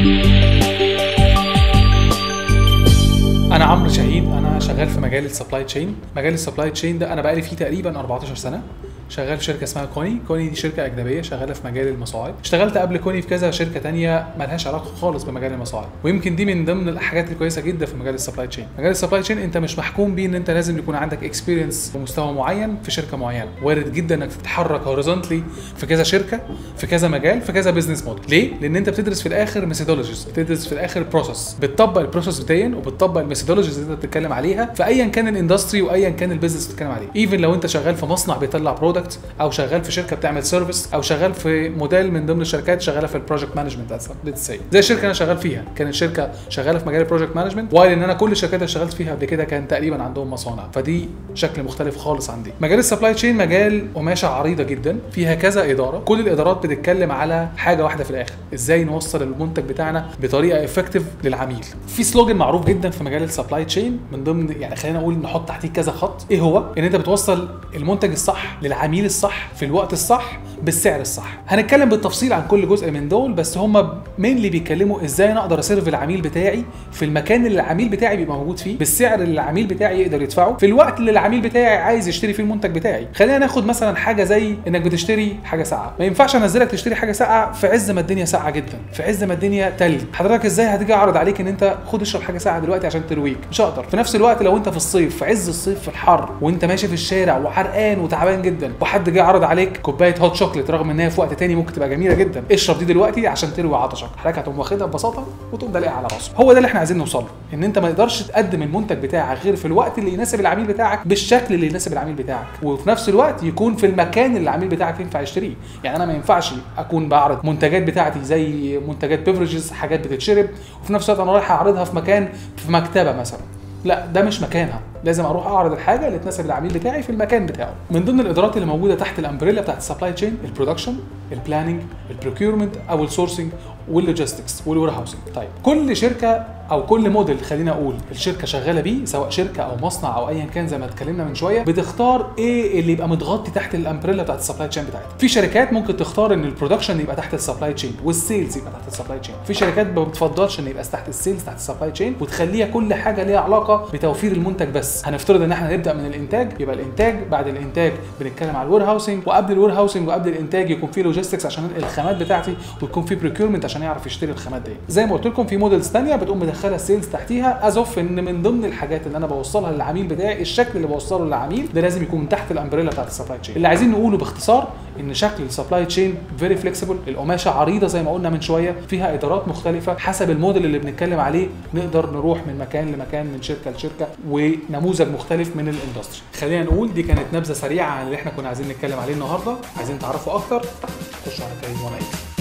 انا عمرو شاهين انا شغال في مجال السبلاي تشين مجال السبلاي تشين ده انا بقالي فيه تقريبا 14 سنه شغال في شركه اسمها كوني كوني دي شركه اجنبيه شغاله في مجال المصاعد اشتغلت قبل كوني في كذا شركه تانية ملهاش علاقه خالص بمجال المصاعد ويمكن دي من ضمن الحاجات الكويسه جدا في مجال السبلاي تشين مجال السبلاي تشين انت مش محكوم بيه ان انت لازم يكون عندك اكسبيرينس بمستوى معين في شركه معينه وارد جدا انك تتحرك هوريزونتلي في كذا شركه في كذا مجال في كذا بزنس موديل ليه لان انت بتدرس في الاخر ميثودولوجيز بتدرس في الاخر بروسس بتطبق البروسس دي وبتطبق الميثودولوجيز اللي انت بتتكلم عليها في ايا كان الاندستري وايا كان البيزنس اللي بتتكلم عليه ايفن لو انت شغال في مصنع بيطلع برودكت او شغال في شركه بتعمل سيرفيس او شغال في موديل من ضمن الشركات شغاله في البروجكت مانجمنت زي الشركه انا شغال فيها كانت شركه شغاله في مجال البروجكت مانجمنت وايل ان انا كل الشركات اللي اشتغلت فيها قبل كده كان تقريبا عندهم مصانع فدي شكل مختلف خالص عندي مجال السبلاي تشين مجال قماشه عريضه جدا فيها كذا اداره كل الادارات بتتكلم على حاجه واحده في الاخر ازاي نوصل المنتج بتاعنا بطريقه افكتيف للعميل في سلوجن معروف جدا في مجال السبلاي تشين من ضمن يعني خلينا نقول نحط تحتيه كذا خط ايه هو ان انت بتوصل المنتج الصح للعميل الصح في الوقت الصح بالسعر الصح هنتكلم بالتفصيل عن كل جزء من دول بس هم مينلي بيتكلموا ازاي انا اقدر اسيرف العميل بتاعي في المكان اللي العميل بتاعي بيبقى موجود فيه بالسعر اللي العميل بتاعي يقدر يدفعه في الوقت اللي العميل بتاعي عايز يشتري فيه المنتج بتاعي خلينا ناخد مثلا حاجه زي انك بتشتري حاجه ساقعه ما ينفعش انزلك تشتري حاجه ساقعه في عز ما الدنيا ساقعه جدا في عز ما الدنيا تلج حضرتك ازاي هتيجي اعرض عليك ان انت خد اشرب حاجه ساقعه دلوقتي عشان ترويك مش هقدر في نفس الوقت لو انت في الصيف في عز الصيف في الحر وانت ماشي في الشارع وحرقان وتعبان جدا وحد جه عرض عليك كوبايه هوت شوكليت رغم ان هي في وقت تاني ممكن تبقى جميله جدا اشرب دي دلوقتي عشان تروي عطشك حضرتك هتقوم واخدها ببساطه وتقوم دلقها على راسه هو ده اللي احنا عايزين نوصل له ان انت ما تقدرش تقدم المنتج بتاعك غير في الوقت اللي يناسب العميل بتاعك بالشكل اللي يناسب العميل بتاعك وفي نفس الوقت يكون في المكان اللي العميل بتاعك ينفع يشتريه يعني انا ما ينفعش اكون بعرض منتجات بتاعتي زي منتجات بيفرجز حاجات بتتشرب وفي نفس الوقت انا رايح اعرضها في مكان في مكتبه مثلا لا ده مش مكانها لازم اروح اعرض الحاجه اللي تناسب العميل بتاعي في المكان بتاعه من ضمن الادارات اللي موجوده تحت الامبريلا بتاعت السبلاي تشين البرودكشن البلاننج البروكيورمنت او السورسنج واللوجيستكس والوير هاوسنج طيب كل شركه او كل موديل خلينا اقول الشركه شغاله بيه سواء شركه او مصنع او ايا كان زي ما اتكلمنا من شويه بتختار ايه اللي يبقى متغطي تحت الامبريلا بتاعت السبلاي تشين بتاعتها في شركات ممكن تختار ان البرودكشن يبقى تحت السبلاي تشين والسيلز يبقى تحت السبلاي تشين في شركات ما بتفضلش ان يبقى تحت السيلز تحت السبلاي تشين وتخليها كل حاجه ليها علاقه بتوفير المنتج بس هنفترض ان احنا نبدا من الانتاج يبقى الانتاج بعد الانتاج بنتكلم على الوير هاوسنج وقبل الوير هاوسنج وقبل الانتاج يكون في لوجيستكس عشان الخامات بتاعتي ويكون في بريكيورمنت عشان يعرف يشتري الخامات دي زي ما قلت لكم في موديلز ثانيه بتقوم مدخله السيلز تحتيها ازوف ان من ضمن الحاجات اللي انا بوصلها للعميل بتاعي الشكل اللي بوصله للعميل ده لازم يكون تحت الامبريلا بتاعت السبلاي تشين اللي عايزين نقوله باختصار ان شكل السبلاي تشين فيري فليكسيبل القماشه عريضه زي ما قلنا من شويه فيها ادارات مختلفه حسب الموديل اللي بنتكلم عليه نقدر نروح من مكان لمكان من شركه لشركه ونموذج مختلف من الاندستري خلينا نقول دي كانت نبذه سريعه عن اللي احنا كنا عايزين نتكلم عليه النهارده عايزين تعرفوا اكتر خشوا على كريم وانا